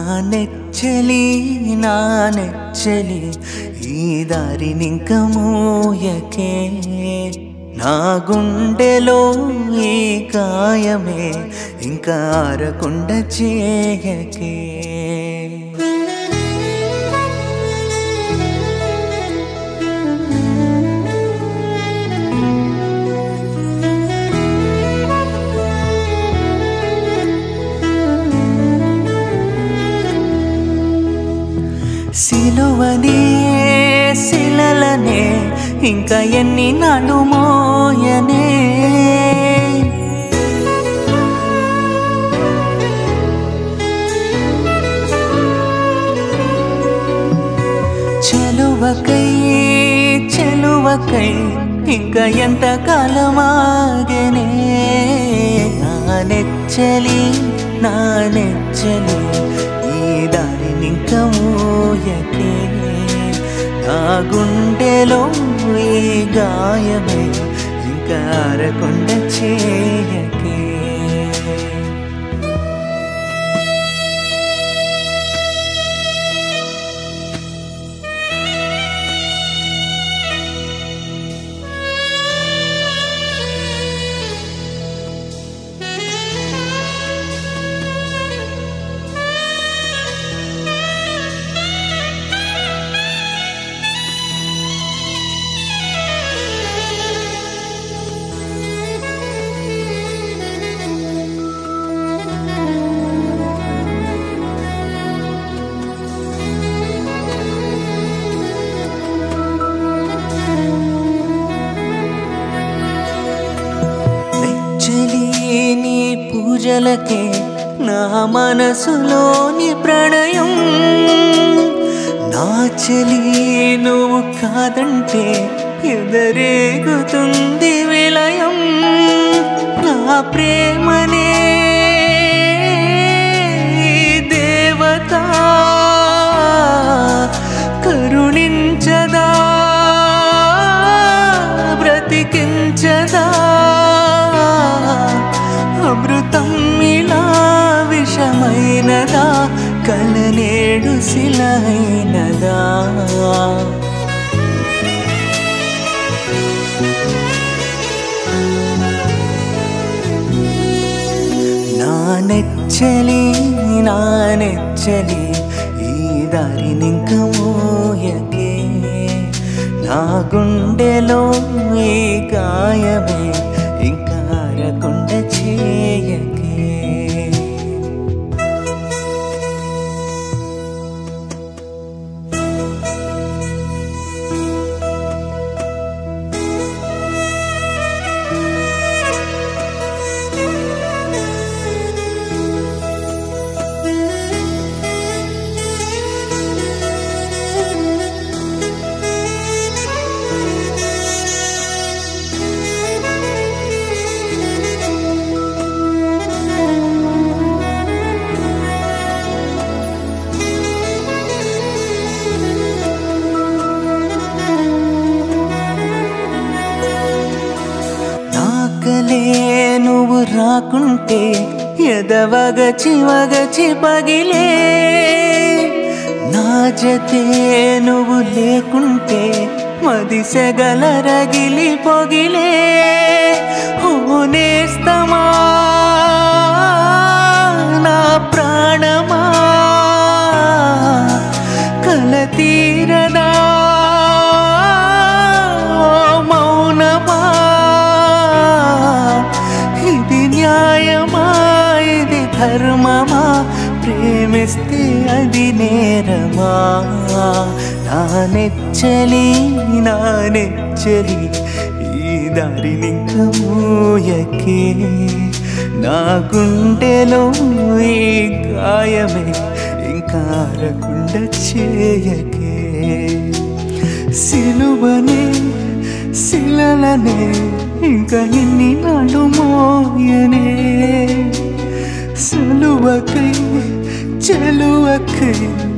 నెచ్చలి నా నెచ్చలి ఈ దారినింక మోయకే నా గుండెలో ఈ గాయమే ఇంకా ఆరకుండా చేయకే సిలువనే శిలలనే ఇంకా ఎన్ని నడుమోయనే చెలువకై చెలువకై ఇంకా ఎంత కాలమాగనే నా నెచ్చలి నా నెచ్చలి ఈ దారినింక మూయకే నా గుండెలో ఈ గాయమే ఇంకా అరకొండ చేయకే నెచ్చలి నీ పూజలకే నా మనసులోని ప్రణయం నా చెలి నువ్వు కాదంటే ఎదరేగుతుంది విలయం నా ప్రేమనే దేవత కరుణించదా బ్రతికించదా అమృతం ఇలా విషమైనదా కలనేడు శిలైనదా నా నెచ్చలి నా నెచ్చలి ఈ దారినింక మోయకే నా గుండెలో ఈ గాయమే ఇంకా అరకొండ చేయకే నాకలే నువ్వు రాకుంటే ఎదవగచి వగచి పగిలే నా జతే నువ్వు లేకుంటే మది సెగల రగిలి పొగిలే హోనేస్తమా నా ప్రాణమా కల తీరదా ఓ మౌనమా ఇది న్యాయమా ఇది ధర్మమా ప్రేమిస్తే అది నేరమా నా నెచ్చలి నా నెచ్చలి ఈ దారినింక మూయకే నా గుండెలో ఈ గాయమే ఇంకా అరకుండా చేయకే సిలువనే శిలలనే ఇంకా ఇన్ని నాడు మోయనే సలువకై చెలువకై